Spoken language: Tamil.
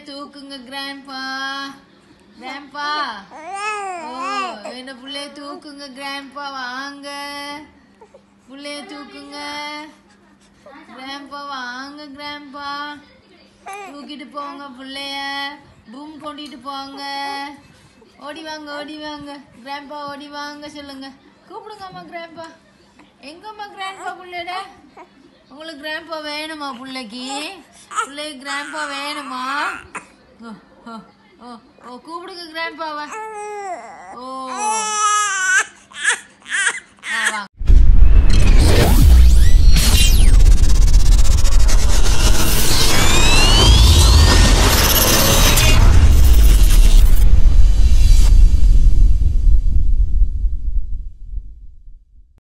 தூக்குங்க கிராண்ட்பா கிராண்ட்பா ஓ என்ன புள்ளைய தூக்குங்க கிராண்ட்பா வாங்க புள்ளைய தூக்குங்க கிராண்ட்பா வாங்க கிராண்ட்பா தூக்கிட்டு போங்க புள்ளைய பூம் கொண்டிட்டு போங்க ஓடி வாங்க ஓடி வாங்க கிராண்ட்பா ஓடி வாங்க சொல்லுங்க கூப்பிடுங்கம்மா கிராண்ட்பா எங்கம்மா கிராண்ட்பா புள்ளையோட உங்களுக்கு கிராண்ட்பா வேணுமா புள்ளைக்கு பிள்ளைக்கு கிராண்ட்பா வேணுமா ஓ ஓ ஓ ஓ கூப்பிடுங்க கிராண்ட்பாவை ஓ